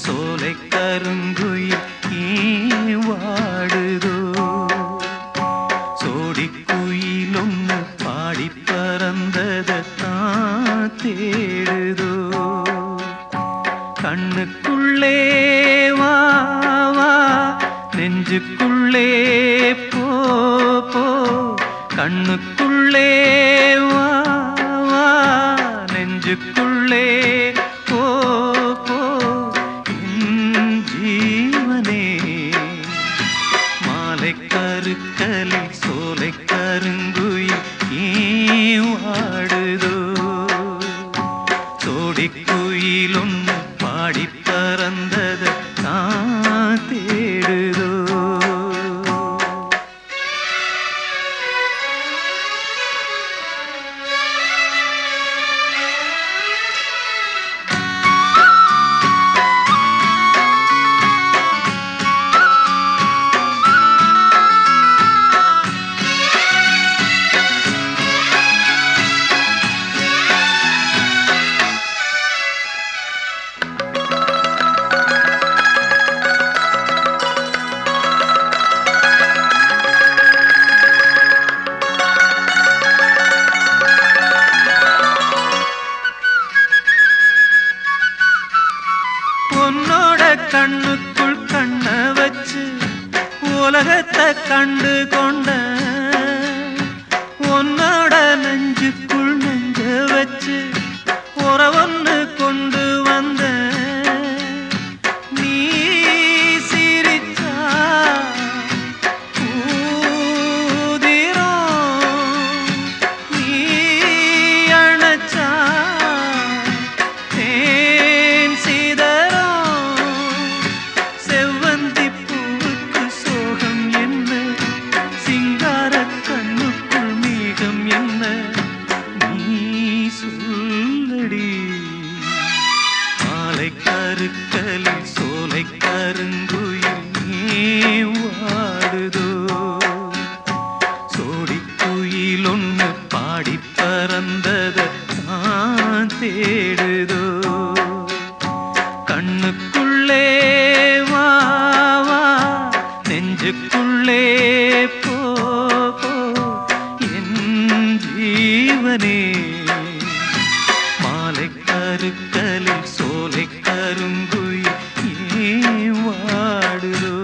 சோலை கருங்குயில் ஏன் வாடுதோ சோடி குயிலொன்னு பாடி பறந்ததான் தேடுதோ கண்ணுக்குள்ளே வா வா நெஞ்சுக்குள்ளே போ போ கண்ணுக்குள்ளே வா வா நெஞ்சுக்குள்ளே போ போ என் ஜீவனே மாலை கருக்கலில் சோலை கருங்குயில் ஏன் வாடுதோ சோடி குயிலொன்னு பாடி பறந்தத நான் தேடுதோ உன்னோட கண்ணுக்குள் கண்ண வச்சு உலகத்தை கண்டு கொண்ட உன்னோட நெஞ்சுக்குள் நெஞ்ச வச்சு உறவொன்னு கொண்டு வந்த நீ சிரிச்சா ஊதிரும் நீ அணைச்சா தேன் சிதறும் செவ்வந்தி பூவுக்கு சோகம் என்ன சிங்கார கண்ணுக்குள் மேகம் என்ன நீ சொல்லடி மாலை கருக்கலில் சோலை கருங்குயில் ஏன் வாடுதோ சோடி குயிலொன்னு பாடி பறந்தத தான் தேடுதோ கண்ணுக்குள்ளே வா வா நெஞ்சுக்குள்ளே போ போ என் ஜீவனே மாலை கருக்கலில் சோலை கருங்குயில் ஏன் வாடுதோ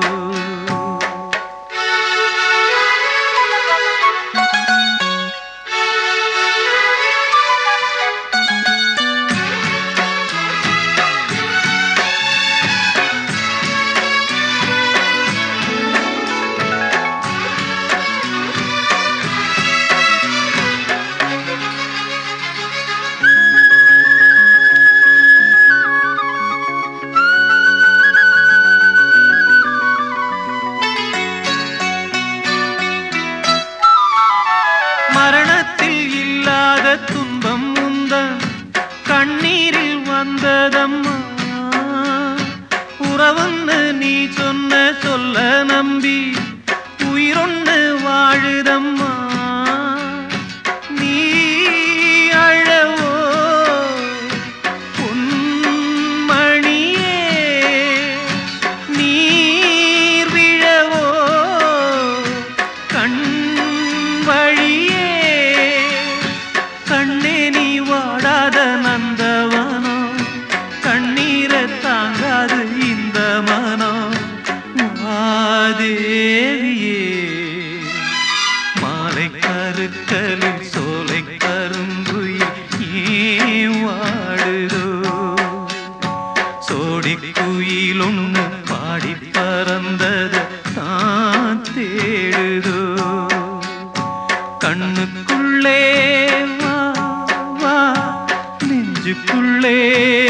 மரணத்தில் இல்லாத துன்பம் உந்தன் கண்ணீரில் வந்ததம்மா உறவுன்னு நீ சொன்ன சொல்ல நம்பி உயிரொன்னு வாழுதம்மா நீ அழவோ பொன்மணியே நீர் விழவோ கண் வழியே கண்ணே நீ வாடாத நந்தவனோ கண்ணீரை தாங்காது இந்த மனம் மாதேவியே மாலை கருக்கலில் சோலை கருங்குயில் ஏன் வாடுதோ சோடி குயிலொன்னு பாடி பறந்தத தான் தேடுதோ கண்ணுக்குள்ளே வா வா நெஞ்சுக்குள்ளே